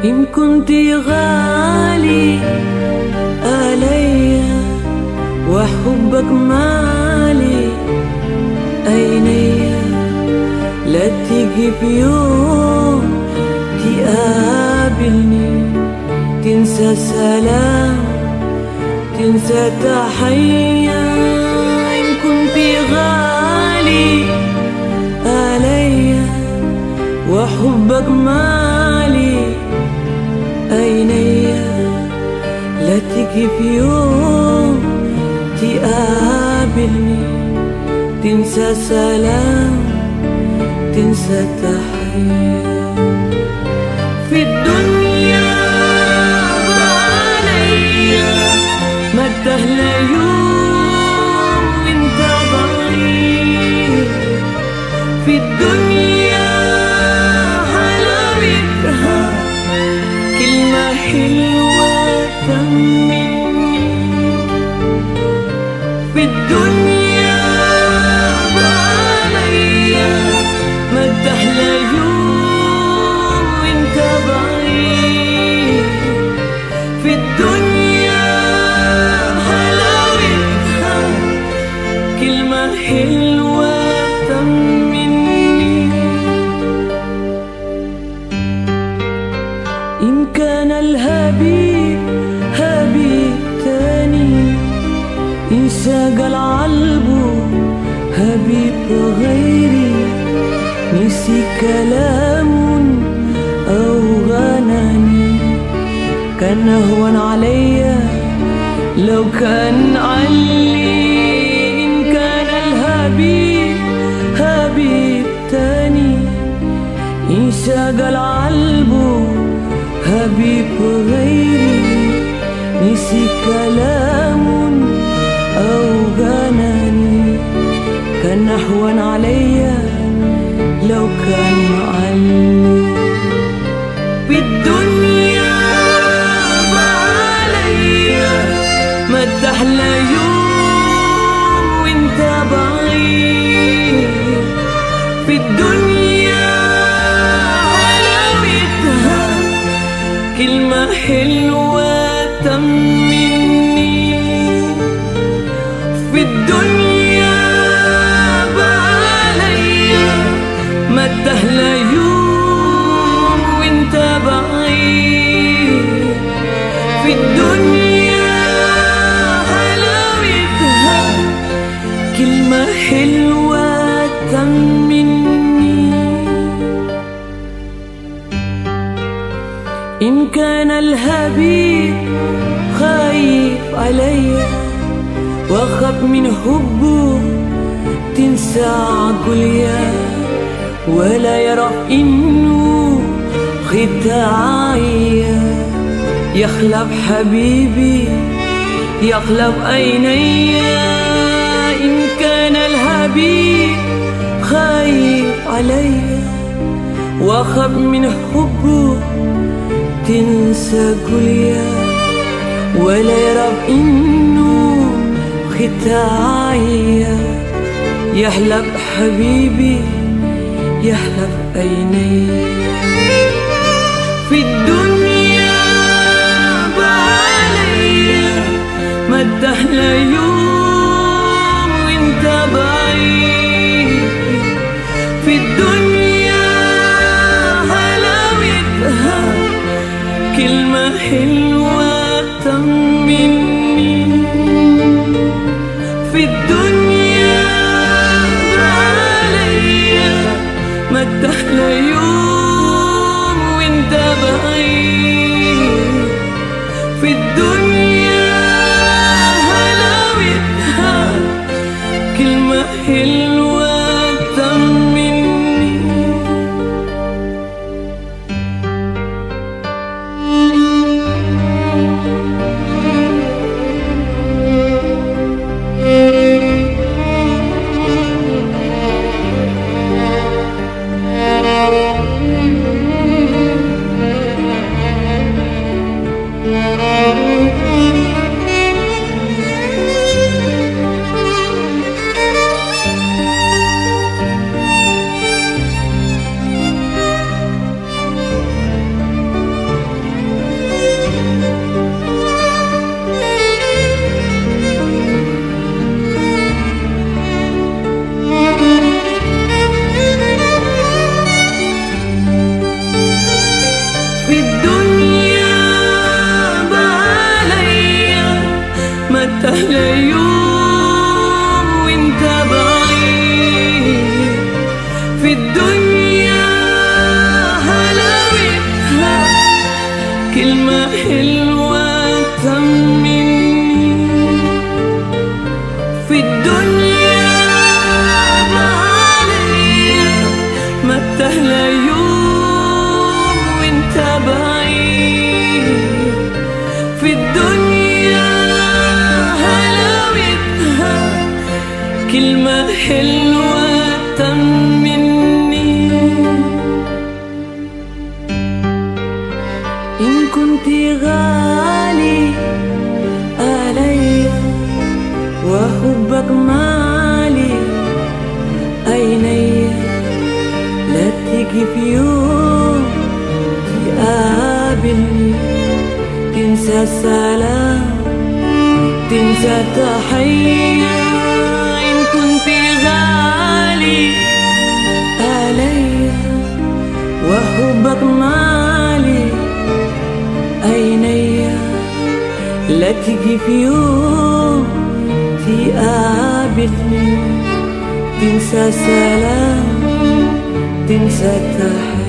إن كنت غالي علي وحبك مالي عيني لا تيجي في يوم تقابلني تنسى سلام تنسى تحية إن كنت غالي علي وحبك مالي عيني لا تيجي في يوم تقابلني تنسى سلام تنسى تحية في الدنيا عليا ما تهلى يوم وانت ضعيف في الدنيا حلاوتها كلمة حلوة تمني في الدنيا عليا ما تحلى يوم وانت بعيد في الدنيا حلاوتها كلمة حلوة تمني إن كان الهبيب هبيب تاني إن ساق عالبه هبيب غيري نسي كلام أو غناني كان هون عليا لو كان علي إن كان الهبيب هبيب تاني انشغل عالبه حبيب غيري نسي كلام أو غناني كان أهون عليا لو كان علي في الدنيا عليا ما تحلى يوم وانت بعيد في الدنيا حلاوتها كلمة حلوة تمني في الدنيا عليا ما تهلى يوم وانت بعيد في الدنيا حلاوتها كلمة حلوة تمني إن كان الهبيب خايف عليا واخاف من حبه تنسى عقليا ولا يعرف إنه خداعية يخلف حبيبي يخلف عيني إن كان الحبيب خايف عليا واخاف من حبه تنسى كليا ولا يعرف انه ختاعية يحلف حبيبي يحلف عيني في الدنيا بعليا ما تحلى يوم وانت بعيد في الدنيا حلاوتها كلمة حلوة تمني في الدنيا عليا ما تحلى يوم وانت بعيد في الدنيا حلاوتها كلمة حلوة تمني Thank you. تحلى يوم وانت بعيد في الدنيا هلاوتها كلمة حلوة تمني إن كنت غالي علي وحبك مالي عيني لا تيجي في يوم تقابلني تنسى السلام تنسى تحية إن كنت غالي علي وحبك مالي عيني لا تيجي في يوم تقابلني تنسى سلام تنسى تحية